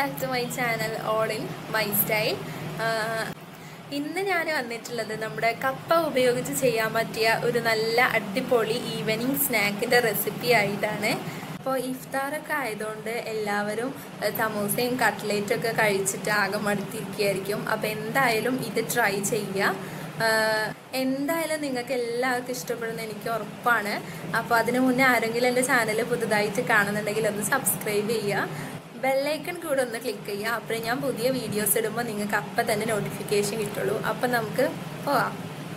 back to my channel all in my style ഇന്ന് ഞാൻ വന്നിട്ടുള്ളത് നമ്മുടെ കപ്പ ഉപയോഗിച്ച് ചെയ്യാൻ പറ്റിയ ഒരു നല്ല അടിപൊളി ഈവനിങ് സ്നാക്കിൻ്റെ റെസിപ്പി ആയിട്ടാണ് അപ്പോൾ ഇഫ്താറൊക്കെ ആയതുകൊണ്ട് എല്ലാവരും ഏഹ്, സമൂസയും കട്ട്ലേറ്റും ഒക്കെ കഴിച്ചിട്ട് ആകെ മടുത്തിരിക്കുകയായിരിക്കും അപ്പോൾ എന്തായാലും ഇത് ട്രൈ ചെയ്യുക ആഹ് എന്തായാലും നിങ്ങൾക്ക് എല്ലാവർക്കും ഇഷ്ടപ്പെടുന്ന എനിക്ക് ഉറപ്പാണ് അപ്പോൾ അതിന് മുന്നേ ആരെങ്കിലും എൻ്റെ ചാനൽ പുതുതായിട്ട് കാണുന്നുണ്ടെങ്കിൽ ഒന്ന് സബ്സ്ക്രൈബ് ചെയ്യുക ബെല്ലൈക്കൺ കൂടെ ഒന്ന് ക്ലിക്ക് ചെയ്യുക അപ്പോൾ ഞാൻ പുതിയ വീഡിയോസ് ഇടുമ്പോൾ നിങ്ങൾക്ക് അപ്പം തന്നെ നോട്ടിഫിക്കേഷൻ കിട്ടുള്ളൂ അപ്പം നമുക്ക് പോവാം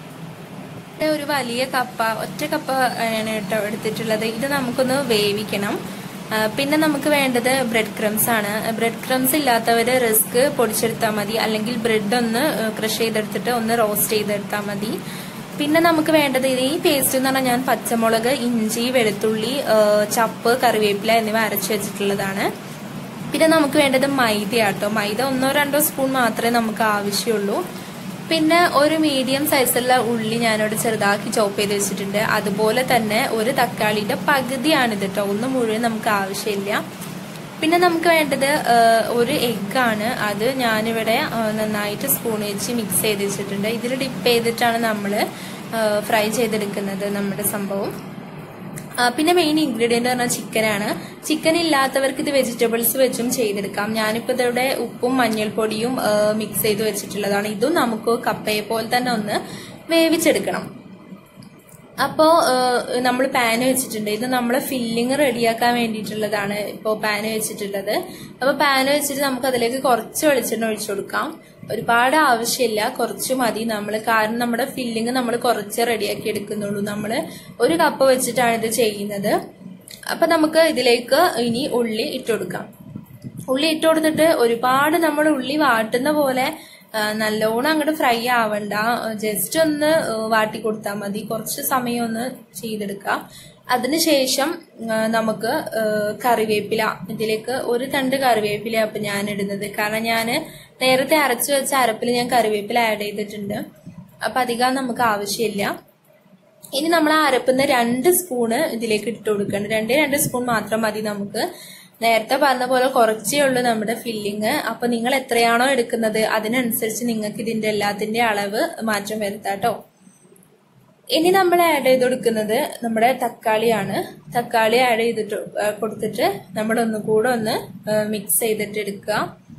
ഇവിടെ ഒരു വലിയ കപ്പ ഒറ്റ കപ്പ ആണ് കേട്ടോ എടുത്തിട്ടുള്ളത് ഇത് നമുക്കൊന്ന് വേവിക്കണം ആ, പിന്നെ നമുക്ക് വേണ്ടത് ബ്രെഡ് ക്രംസ് ആണ് ബ്രെഡ് ക്രംസ് ഇല്ലാത്തവർ റിസ്ക് പൊടിച്ചെടുത്താൽ മതി അല്ലെങ്കിൽ ബ്രെഡ് ഒന്ന് ക്രഷ് ചെയ്തെടുത്തിട്ട് ഒന്ന് റോസ്റ്റ് ചെയ്തെടുത്താൽ മതി പിന്നെ നമുക്ക് വേണ്ടത് ഇത് ഈ പേസ്റ്റ് എന്ന് പറഞ്ഞാൽ ഞാൻ പച്ചമുളക് ഇഞ്ചി വെളുത്തുള്ളി ആ, ചപ്പ് കറിവേപ്പില എന്നിവ അരച്ചു വെച്ചിട്ടുള്ളതാണ് പിന്നെ നമുക്ക് വേണ്ടത് മൈദയാട്ടോ മൈദ ഒന്നോ രണ്ടോ സ്പൂൺ മാത്രമേ നമുക്ക് ആവശ്യമുള്ളൂ പിന്നെ ഒരു മീഡിയം സൈസുള്ള ഉള്ളി ഞാനിവിടെ ചെറുതാക്കി ചോപ്പ് ചെയ്ത് വെച്ചിട്ടുണ്ട് അതുപോലെ തന്നെ ഒരു തക്കാളിയുടെ പകുതിയാണിത് കേട്ടോ ഒന്ന് മുഴുവൻ നമുക്ക് ആവശ്യമില്ല പിന്നെ നമുക്ക് വേണ്ടത് ആ, ഒരു എഗ്ഗാണ് അത് ഞാനിവിടെ ആ, നന്നായിട്ട് സ്പൂൺ വെച്ച് മിക്സ് ചെയ്ത് വെച്ചിട്ടുണ്ട് ഇതിൽ ഡിപ്പ് ചെയ്തിട്ടാണ് നമ്മൾ ഫ്രൈ ചെയ്തെടുക്കുന്നത് നമ്മുടെ സംഭവം ആ, പിന്നെ മെയിൻ ഇൻഗ്രീഡിയന്റ് പറഞ്ഞാൽ ചിക്കനാണ് ചിക്കൻ ഇല്ലാത്തവർക്ക് ഇത് വെജിറ്റബിൾസ് വെച്ചും ചെയ്തെടുക്കാം ഞാനിപ്പോൾ ഇതിവിടെ ഉപ്പും മഞ്ഞൾപ്പൊടിയും മിക്സ് ചെയ്ത് വെച്ചിട്ടുള്ളതാണ് ഇതും നമുക്ക് കപ്പയെ പോലെ തന്നെ ഒന്ന് വേവിച്ചെടുക്കണം അപ്പോൾ നമ്മൾ പാന് വെച്ചിട്ടുണ്ട് ഇത് നമ്മൾ ഫില്ലിങ് റെഡിയാക്കാൻ വേണ്ടിയിട്ടുള്ളതാണ് ഇപ്പോൾ പാന് വെച്ചിട്ടുള്ളത് അപ്പോൾ പാന് വെച്ചിട്ട് നമുക്ക് അതിലേക്ക് കുറച്ച് വെളിച്ചെണ്ണ ഒഴിച്ചു കൊടുക്കാം ഒരുപാട് ആവശ്യമില്ല കുറച്ച് മതി നമ്മൾ കാരണം നമ്മുടെ ഫില്ലിങ് നമ്മൾ കുറച്ച് റെഡിയാക്കി എടുക്കുന്നുള്ളൂ നമ്മൾ ഒരു കപ്പ് വെച്ചിട്ടാണ് ഇത് ചെയ്യുന്നത് അപ്പൊ നമുക്ക് ഇതിലേക്ക് ഇനി ഉള്ളി ഇട്ട് കൊടുക്കാം ഉള്ളി ഇട്ട് കൊടുത്തിട്ട് ഒരുപാട് നമ്മൾ ഉള്ളി വാട്ടുന്ന പോലെ ആ, നല്ലോണം അങ്ങോട്ട് ഫ്രൈ ആവണ്ട ജസ്റ്റ് ഒന്ന് ആ, വാട്ടി കൊടുത്താൽ മതി കുറച്ച് സമയം ഒന്ന് ചെയ്തെടുക്കാം അതിനുശേഷം ആ, നമുക്ക് ആ, കറിവേപ്പില ഇതിലേക്ക് ഒരു തണ്ട് കറിവേപ്പില അപ്പൊ ഞാൻ ഇടുന്നത് കാരണം ഞാൻ നേരത്തെ അരച്ചു വെച്ച അരപ്പിൽ ഞാൻ കറിവേപ്പില ആഡ് ചെയ്തിട്ടുണ്ട് അപ്പൊ അധികം നമുക്ക് ആവശ്യമില്ല ഇനി നമ്മൾ ആ അരപ്പുന്ന രണ്ട് സ്പൂണ് ഇതിലേക്ക് ഇട്ട് കൊടുക്കണം രണ്ടേ രണ്ട് സ്പൂൺ മാത്രം മതി നമുക്ക് നേരത്തെ പറഞ്ഞ പോലെ കുറച്ചേ ഉള്ളൂ നമ്മുടെ ഫില്ലിങ് അപ്പൊ നിങ്ങൾ എത്രയാണോ എടുക്കുന്നത് അതിനനുസരിച്ച് നിങ്ങൾക്ക് ഇതിന്റെ എല്ലാത്തിന്റെ അളവ് മാറ്റം വരുത്താട്ടോ ഇനി നമ്മൾ ആഡ് ചെയ്ത് കൊടുക്കുന്നത് നമ്മുടെ തക്കാളിയാണ് തക്കാളി ആഡ് ചെയ്തിട്ട് ആ, കൊടുത്തിട്ട് നമ്മൾ ഒന്നുകൂടെ ഒന്ന് മിക്സ് ചെയ്തിട്ട് എടുക്കുക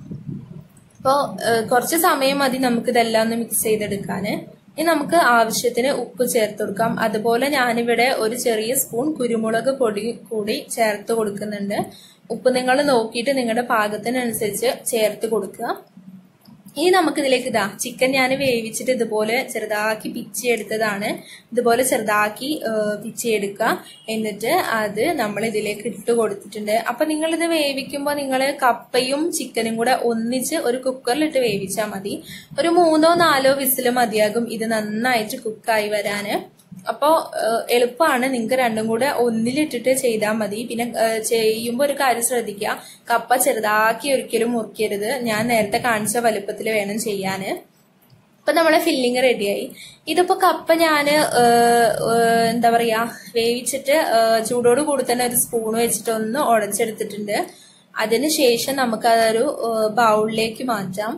അപ്പോൾ കുറച്ച് സമയം മതി നമുക്ക് ഇതെല്ലാം ഒന്ന് മിക്സ് ചെയ്തെടുക്കാന് ഇനി നമുക്ക് ആവശ്യത്തിന് ഉപ്പ് ചേർത്ത് കൊടുക്കാം അതുപോലെ ഞാനിവിടെ ഒരു ചെറിയ സ്പൂൺ കുരുമുളക് പൊടി കൂടി ചേർത്ത് കൊടുക്കുന്നുണ്ട് ഉപ്പ് നിങ്ങൾ നോക്കിയിട്ട് നിങ്ങളുടെ പാകത്തിനനുസരിച്ച് ചേർത്ത് കൊടുക്കുക ഇനി നമുക്ക് ഇതിലേക്ക് ഇതാ ചിക്കൻ ഞാൻ വേവിച്ചിട്ട് ഇതുപോലെ ചെറുതാക്കി പിച്ചി എടുത്തതാണ് ഇതുപോലെ ചെറുതാക്കി ആ, പിച്ചി എടുക്കുക എന്നിട്ട് അത് നമ്മൾ ഇതിലേക്ക് ഇട്ട് കൊടുത്തിട്ടുണ്ട് അപ്പൊ നിങ്ങൾ ഇത് വേവിക്കുമ്പോൾ നിങ്ങൾ കപ്പയും ചിക്കനും കൂടെ ഒന്നിച്ച് ഒരു കുക്കറിലിട്ട് വേവിച്ചാൽ മതി ഒരു മൂന്നോ നാലോ വിസില് മതിയാകും ഇത് നന്നായിട്ട് കുക്കായി വരാന് അപ്പോ എളുപ്പമാണ് നിങ്ങൾക്ക് രണ്ടും കൂടെ ഒന്നിലിട്ടിട്ട് ചെയ്താൽ മതി പിന്നെ ചെയ്യുമ്പോൾ ഒരു കാര്യം ശ്രദ്ധിക്കുക കപ്പ ചെറുതാക്കി ഒരിക്കലും മുറിക്കരുത് ഞാൻ നേരത്തെ കാണിച്ച വലുപ്പത്തിൽ വേണം ചെയ്യാന് ഇപ്പൊ നമ്മളെ ഫില്ലിങ് റെഡിയായി ഇതിപ്പോ കപ്പ ഞാന് ഏഹ്, ഏഹ്, എന്താ പറയാ വേവിച്ചിട്ട് ഏഹ്, ചൂടോട് കൂടി തന്നെ ഒരു സ്പൂൺ വെച്ചിട്ട് ഒന്ന് ഉടച്ചെടുത്തിട്ടുണ്ട് അതിനുശേഷം നമുക്ക് അതൊരു ബൗളിലേക്ക് മാറ്റാം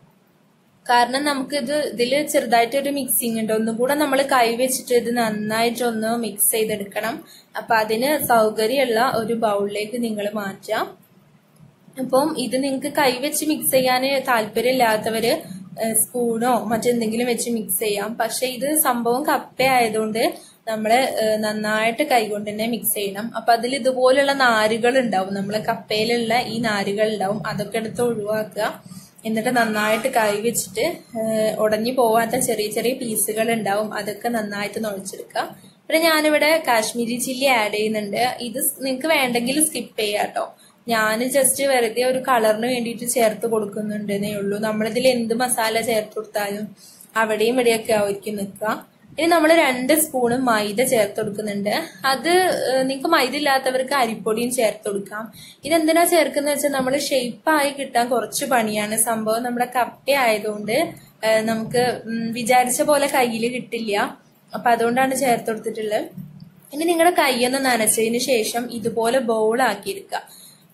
കാരണം നമുക്ക് ഇത് ഇതിൽ ചെറുതായിട്ട് ഒരു മിക്സിംഗ് ഉണ്ട് ഒന്നും കൂടെ നമ്മൾ കൈ വെച്ചിട്ട് ഇത് നന്നായിട്ട് ഒന്ന് മിക്സ് ചെയ്തെടുക്കണം അപ്പൊ അതിന് സൗകര്യമുള്ള ഒരു ബൗളിലേക്ക് നിങ്ങൾ മാറ്റാം അപ്പം ഇത് നിങ്ങൾക്ക് കൈവച്ച് മിക്സ് ചെയ്യാൻ താല്പര്യമില്ലാത്തവര് ഏഹ്, സ്പൂണോ മറ്റെന്തെങ്കിലും വെച്ച് മിക്സ് ചെയ്യാം പക്ഷെ ഇത് സംഭവം കപ്പ ആയതുകൊണ്ട് നമ്മള് ഏഹ്, നന്നായിട്ട് കൈകൊണ്ട് തന്നെ മിക്സ് ചെയ്യണം അപ്പൊ അതിൽ ഇതുപോലുള്ള നാരുകൾ ഉണ്ടാവും നമ്മളെ കപ്പയിലുള്ള ഈ നാരുകൾ ഉണ്ടാവും അതൊക്കെ എടുത്ത് ഒഴിവാക്കുക എന്നിട്ട് നന്നായിട്ട് കൈ വെച്ചിട്ട് ഏഹ്, ഉടഞ്ഞു പോവാത്ത ചെറിയ ചെറിയ പീസുകൾ ഉണ്ടാവും അതൊക്കെ നന്നായിട്ട് നുഴച്ചെടുക്കുക പിന്നെ ഞാനിവിടെ കാശ്മീരി ചില്ലി ആഡ് ചെയ്യുന്നുണ്ട് ഇത് നിങ്ങൾക്ക് വേണ്ടെങ്കിൽ സ്കിപ്പ് ചെയ്യാം കേട്ടോ ഞാൻ ജസ്റ്റ് വെറുതെ ഒരു കളറിന് വേണ്ടിയിട്ട് ചേർത്ത് കൊടുക്കുന്നുണ്ടെന്നേ ഉള്ളൂ നമ്മളിതിൽ എന്ത് മസാല ചേർത്ത് കൊടുത്താലും അവിടെയും ഇവിടെയൊക്കെ ആയിരിക്കും നിൽക്കുക ഇനി നമ്മൾ രണ്ട് സ്പൂണ് മൈദ ചേർത്ത് കൊടുക്കുന്നുണ്ട് അത് നിങ്ങൾക്ക് മൈദ ഇല്ലാത്തവർക്ക് അരിപ്പൊടിയും ചേർത്ത് കൊടുക്കാം ഇതെന്തിനാ ചേർക്കുന്നത് വെച്ചാൽ നമ്മൾ ഷേപ്പായി കിട്ടാൻ കുറച്ച് പണിയാണ് സംഭവം നമ്മുടെ കപ്പ ആയതുകൊണ്ട് ഏഹ്, നമുക്ക് ഉം, വിചാരിച്ച പോലെ കയ്യിൽ കിട്ടില്ല അപ്പൊ അതുകൊണ്ടാണ് ചേർത്ത് കൊടുത്തിട്ടുള്ളത് ഇനി നിങ്ങളുടെ കൈയൊന്ന് നനച്ചതിന് ശേഷം ഇതുപോലെ ബൗൾ ആക്കിയെടുക്കുക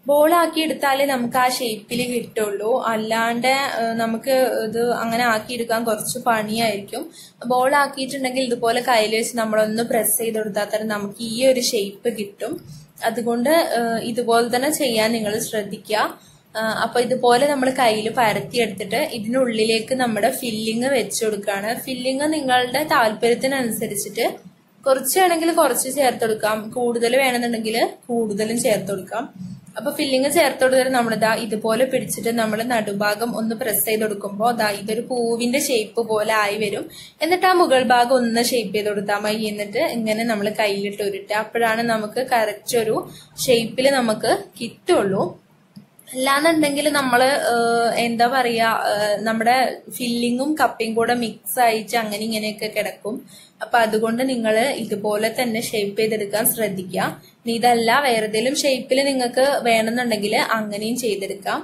ബോളാക്കി എടുത്താലേ നമുക്ക് ആ ഷേപ്പിൽ കിട്ടുള്ളൂ അല്ലാണ്ട് ഏഹ്, നമുക്ക് ഇത് അങ്ങനെ ആക്കിയെടുക്കാൻ കുറച്ച് പണിയായിരിക്കും ബോളാക്കിയിട്ടുണ്ടെങ്കിൽ ഇതുപോലെ കയ്യിൽ വെച്ച് നമ്മളൊന്ന് പ്രസ് ചെയ്ത് കൊടുത്താൽ തന്നെ നമുക്ക് ഈ ഒരു ഷേപ്പ് കിട്ടും അതുകൊണ്ട് ഏഹ്, ഇതുപോലെ തന്നെ ചെയ്യാൻ നിങ്ങൾ ശ്രദ്ധിക്കുക ആഹ് അപ്പൊ ഇതുപോലെ നമ്മൾ കയ്യിൽ പരത്തി എടുത്തിട്ട് ഇതിനുള്ളിലേക്ക് നമ്മുടെ ഫില്ലിങ് വെച്ച് കൊടുക്കുകയാണ് ഫില്ലിങ് നിങ്ങളുടെ താല്പര്യത്തിനനുസരിച്ചിട്ട് കുറച്ച് വേണമെങ്കിൽ കുറച്ച് ചേർത്ത് കൊടുക്കാം കൂടുതൽ വേണമെന്നുണ്ടെങ്കിൽ കൂടുതലും ചേർത്ത് കൊടുക്കാം അപ്പൊ ഫില്ലിങ് ചേർത്ത് കൊടുത്തിട്ട് നമ്മളിതാ ഇതുപോലെ പിടിച്ചിട്ട് നമ്മൾ നടുഭാഗം ഒന്ന് പ്രസ് ചെയ്ത് കൊടുക്കുമ്പോൾ ദാ ഇതൊരു പൂവിന്റെ ഷേപ്പ് പോലെ ആയി വരും എന്നിട്ട് ആ മുകൾ ഭാഗം ഒന്ന് ഷേപ്പ് ചെയ്ത് കൊടുത്താൽ മതി എന്നിട്ട് ഇങ്ങനെ നമ്മൾ കയ്യിലിട്ട് ഉരുട്ടുക അപ്പോഴാണ് നമുക്ക് കറക്റ്റ് ഒരു ഷേപ്പിൽ നമുക്ക് കിട്ടുള്ളൂ അല്ലാന്നുണ്ടെങ്കിൽ നമ്മള് ഏഹ്, എന്താ പറയാ ഏഹ്, നമ്മുടെ ഫില്ലിങ്ങും കപ്പയും കൂടെ മിക്സ് ആയിട്ട് അങ്ങനെ ഇങ്ങനെയൊക്കെ കിടക്കും അപ്പൊ അതുകൊണ്ട് നിങ്ങൾ ഇതുപോലെ തന്നെ ഷേപ്പ് ചെയ്തെടുക്കാൻ ശ്രദ്ധിക്കുക ഇനി ഇതല്ല വേറെ ഏതെങ്കിലും ഷേപ്പിൽ നിങ്ങൾക്ക് വേണമെന്നുണ്ടെങ്കിൽ അങ്ങനെയും ചെയ്തെടുക്കാം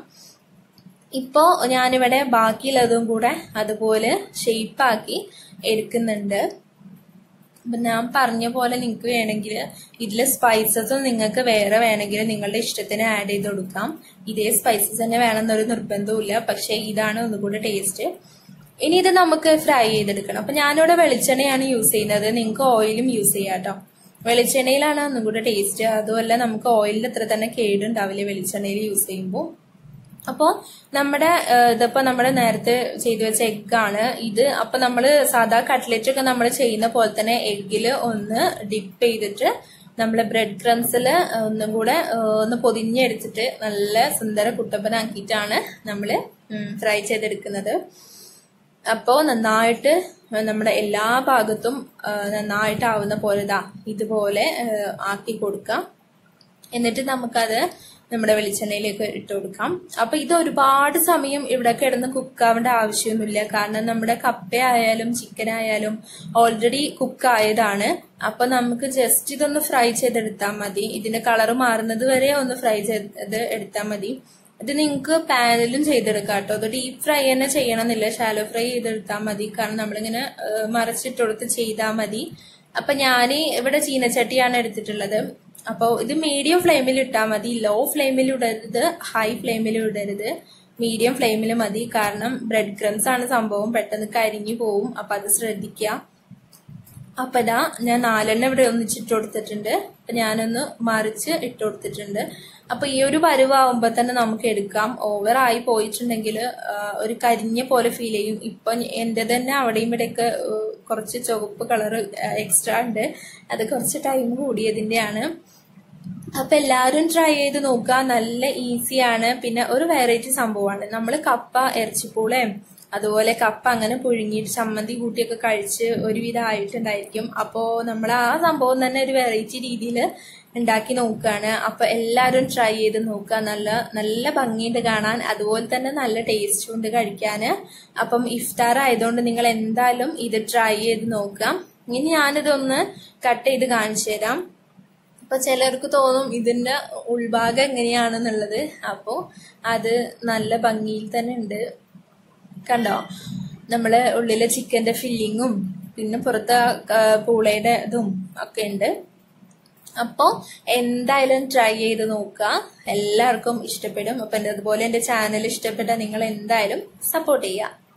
ഇപ്പോ ഞാനിവിടെ ബാക്കിയുള്ളതും കൂടെ അതുപോലെ ഷേപ്പാക്കി എടുക്കുന്നുണ്ട് അപ്പൊ ഞാൻ പറഞ്ഞ പോലെ നിങ്ങൾക്ക് വേണമെങ്കിൽ ഇതിലെ സ്പൈസസും നിങ്ങൾക്ക് വേറെ വേണമെങ്കിൽ നിങ്ങളുടെ ഇഷ്ടത്തിന് ആഡ് ചെയ്ത് കൊടുക്കാം ഇതേ സ്പൈസസ് തന്നെ വേണമെന്നൊരു നിർബന്ധവുമില്ല പക്ഷെ ഇതാണ് ഒന്നുകൂടെ ടേസ്റ്റ് ഇനി ഇത് നമുക്ക് ഫ്രൈ ചെയ്തെടുക്കണം അപ്പൊ ഞാനിവിടെ വെളിച്ചെണ്ണയാണ് യൂസ് ചെയ്യുന്നത് നിങ്ങൾക്ക് ഓയിലും യൂസ് ചെയ്യാം കേട്ടോ വെളിച്ചെണ്ണയിലാണ് ഒന്നും കൂടെ ടേസ്റ്റ് അതുമല്ല നമുക്ക് ഓയിലിൽ അത്ര തന്നെ കേടുണ്ടാവില്ല വെളിച്ചെണ്ണയിൽ യൂസ് ചെയ്യുമ്പോൾ അപ്പോൾ നമ്മുടെ ഏഹ്, ഇതിപ്പോ നമ്മൾ നേരത്തെ ചെയ്തു വെച്ച എഗ്ഗാണ് ഇത് അപ്പൊ നമ്മൾ സാധാ കട്ട്ലറ്റ് ഒക്കെ നമ്മൾ ചെയ്യുന്ന പോലെ തന്നെ എഗ്ഗിൽ ഒന്ന് ഡിപ്പ് ചെയ്തിട്ട് നമ്മൾ ബ്രെഡ് ക്രംസിൽ ഒന്നും കൂടെ ഏഹ്, ഒന്ന് പൊതിഞ്ഞെടുത്തിട്ട് നല്ല സുന്ദര കുട്ടപ്പനാക്കിയിട്ടാണ് നമ്മൾ ഫ്രൈ ചെയ്തെടുക്കുന്നത് അപ്പോൾ നന്നായിട്ട് നമ്മുടെ എല്ലാ ഭാഗത്തും ആ, നന്നായിട്ടാവുന്ന പോലെ ഇതാ ഇതുപോലെ ആ, ആക്കി കൊടുക്കാം എന്നിട്ട് നമുക്കത് നമ്മുടെ വെളിച്ചെണ്ണയിലേക്ക് ഇട്ട് കൊടുക്കാം അപ്പൊ ഇത് ഒരുപാട് സമയം ഇവിടെ കിടന്ന് കുക്കാവേണ്ട ആവശ്യമൊന്നുമില്ല കാരണം നമ്മുടെ കപ്പ ആയാലും ചിക്കൻ ആയാലും ഓൾറെഡി കുക്ക് ആയതാണ് അപ്പൊ നമുക്ക് ജസ്റ്റ് ഇതൊന്ന് ഫ്രൈ ചെയ്തെടുത്താൽ മതി ഇതിന്റെ കളർ മാറുന്നത് വരെ ഒന്ന് ഫ്രൈ ചെയ്ത് എടുത്താൽ മതി ഇത് നിങ്ങൾക്ക് പാനിലും ചെയ്തെടുക്കാം കേട്ടോ അത് ഡീപ് ഫ്രൈ തന്നെ ചെയ്യണമെന്നില്ല ഷാലോ ഫ്രൈ ചെയ്തെടുത്താൽ മതി കാരണം നമ്മളിങ്ങനെ ഏഹ്, മറച്ചിട്ട് കൊടുത്ത് ചെയ്താൽ മതി അപ്പൊ ഞാൻ ഇവിടെ ചീനച്ചട്ടിയാണ് എടുത്തിട്ടുള്ളത് അപ്പോൾ ഇത് മീഡിയം ഫ്ലെയിമിൽ ഇട്ടാൽ മതി ലോ ഫ്ലെയിമിൽ ഇടരുത് ഹൈ ഫ്ലെയിമിൽ ഇടരുത് മീഡിയം ഫ്ലെയിമിൽ മതി കാരണം ബ്രെഡ് ക്രംസ് ആണ് സംഭവം പെട്ടെന്ന് കരിഞ്ഞു പോവും അപ്പൊ അത് ശ്രദ്ധിക്കുക അപ്പൊ ഇതാ ഞാൻ നാലെണ്ണം ഇവിടെ ഒന്നിച്ചിട്ട് കൊടുത്തിട്ടുണ്ട് അപ്പൊ ഞാനൊന്ന് മറിച്ച് ഇട്ട് കൊടുത്തിട്ടുണ്ട് അപ്പൊ ഈ ഒരു പരുവാകുമ്പോ തന്നെ നമുക്ക് എടുക്കാം ഓവർ ആയി പോയിട്ടുണ്ടെങ്കിൽ ഒരു കരിഞ്ഞ പോലെ ഫീൽ ചെയ്യും ഇപ്പൊ എന്റെ തന്നെ അവിടെയും ഇവിടെയൊക്കെ ആ, കുറച്ച് ചുവപ്പ് കളർ എക്സ്ട്രാ ഉണ്ട് അത് കുറച്ച് ടൈം കൂടിയതിന്റെയാണ് അപ്പൊ എല്ലാവരും ട്രൈ ചെയ്ത് നോക്കുക നല്ല ഈസിയാണ് പിന്നെ ഒരു വെറൈറ്റി സംഭവമാണ് നമ്മൾ കപ്പ ഇറച്ചിപ്പൂളയും അതുപോലെ കപ്പ അങ്ങനെ പുഴുങ്ങിയിട്ട് ചമ്മന്തി കൂട്ടിയൊക്കെ കഴിച്ച് ഒരുവിധം ആയിട്ടുണ്ടായിരിക്കും അപ്പോ നമ്മൾ ആ സംഭവം തന്നെ ഒരു വെറൈറ്റി രീതിയിൽ ഉണ്ടാക്കി നോക്കുകയാണ് അപ്പൊ എല്ലാവരും ട്രൈ ചെയ്ത് നോക്കുക നല്ല നല്ല ഭംഗിയുണ്ട് കാണാൻ അതുപോലെ തന്നെ നല്ല ടേസ്റ്റും ഉണ്ട് കഴിക്കാന് അപ്പം ഇഫ്താർ ആയതുകൊണ്ട് നിങ്ങൾ എന്തായാലും ഇത് ട്രൈ ചെയ്ത് നോക്കാം ഇനി ഞാനിതൊന്ന് കട്ട് ചെയ്ത് കാണിച്ചു തരാം അപ്പൊ ചിലർക്ക് തോന്നും ഇതിന്റെ ഉൾഭാഗം എങ്ങനെയാണെന്നുള്ളത് അപ്പോ അത് നല്ല ഭംഗിയിൽ തന്നെ ഉണ്ട് കണ്ടോ നമ്മള് ഉള്ളിലെ ചിക്കന്റെ ഫില്ലിങ്ങും പിന്നെ പുറത്ത് ആ, പൂളയുടെ ഇതും ഒക്കെ ഉണ്ട് അപ്പോ എന്തായാലും ട്രൈ ചെയ്ത് നോക്കുക എല്ലാവർക്കും ഇഷ്ടപ്പെടും അപ്പൊ എന്റെ അതുപോലെ എന്റെ ചാനൽ ഇഷ്ടപ്പെട്ട നിങ്ങൾ എന്തായാലും സപ്പോർട്ട് ചെയ്യുക